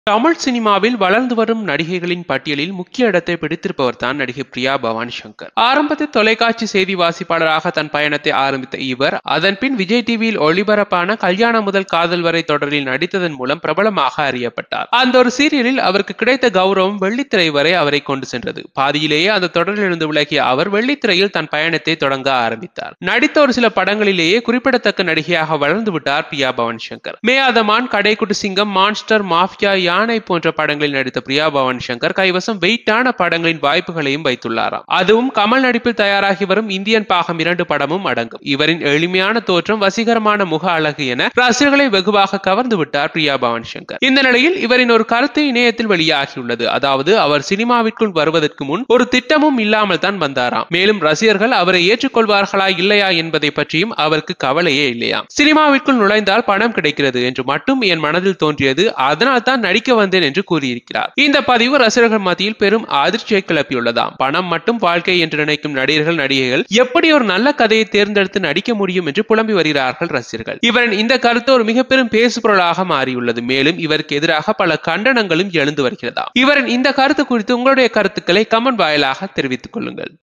தமிழ் சினிமாவில் வளர்ந்து வரும் நடிகைகளின் பட்டியலில் முக்கிய இடத்தை பிடித்திருப்பவர் தான் நடிகை பிரியா பவானி சங்கர் ஆரம்பத்தில் தொலைக்காட்சி செய்தி வாசிப்பாளராக தன் பயணத்தை ஆரம்பித்த இவர் அதன் பின் விஜய் டிவியில் ஒளிபரப்பான கல்யாணம் முதல் காதல் வரை தொடரில் நடித்ததன் மூலம் பிரபலமாக அறியப்பட்டார் அந்த ஒரு சீரியலில் அவருக்கு கிடைத்த கௌரவம் வெள்ளித்திரை வரை அவரை கொண்டு சென்றது பாதியிலேயே அந்த தொடரிலிருந்து விலகிய அவர் வெள்ளித்திரையில் தன் பயணத்தை தொடங்க ஆரம்பித்தார் நடித்த ஒரு சில படங்களிலேயே குறிப்பிடத்தக்க நடிகையாக வளர்ந்து விட்டார் பிரியா பவானி சங்கர் மேயாதமான் கடைக்குட்டு சிங்கம் மான்ஸ்டர் மாஃபியா யானை போன்ற படங்களில் நடித்த பிரியா பவானி சங்கர் கைவசம் வெயிட்டான படங்களின் வாய்ப்புகளையும் வைத்துள்ளாராம் அதுவும் கமல் நடிப்பில் தயாராகி வரும் இந்தியன் பாகம் இரண்டு படமும் அடங்கும் இவரின் எளிமையான தோற்றம் வசீகரமான முக அழகு என ரசிகர்களை வெகுவாக கவர்ந்து விட்டார் பிரியா பவானி சங்கர் இந்த நிலையில் இவரின் ஒரு கருத்து இணையத்தில் வெளியாகியுள்ளது அதாவது அவர் சினிமாவிற்குள் வருவதற்கு முன் ஒரு திட்டமும் இல்லாமல் தான் வந்தாராம் மேலும் ரசிகர்கள் அவரை ஏற்றுக்கொள்வார்களா இல்லையா என்பதை பற்றியும் அவருக்கு கவலையே இல்லையாம் சினிமாவிற்குள் நுழைந்தால் பணம் கிடைக்கிறது என்று மட்டும் என் மனதில் தோன்றியது அதனால் தான் நடிக்க வந்தேன் என்று கூறியிருக்கிறார் இந்த பதிவு ரசிகர்கள் மத்தியில் பெரும் அதிர்ச்சியை கிளப்பியுள்ளதாம் பணம் மட்டும் வாழ்க்கை என்று நினைக்கும் நடிகர்கள் நடிகைகள் எப்படி ஒரு நல்ல கதையை தேர்ந்தெடுத்து நடிக்க முடியும் என்று புலம்பி வருகிறார்கள் ரசிகர்கள் இவரின் இந்த கருத்து ஒரு மிக பெரும் பேசுபொருளாக மாறியுள்ளது மேலும் இவருக்கு எதிராக பல கண்டனங்களும் எழுந்து வருகிறதா இவரின் இந்த கருத்து குறித்து உங்களுடைய கருத்துக்களை கமெண்ட் வாயிலாக தெரிவித்துக் கொள்ளுங்கள்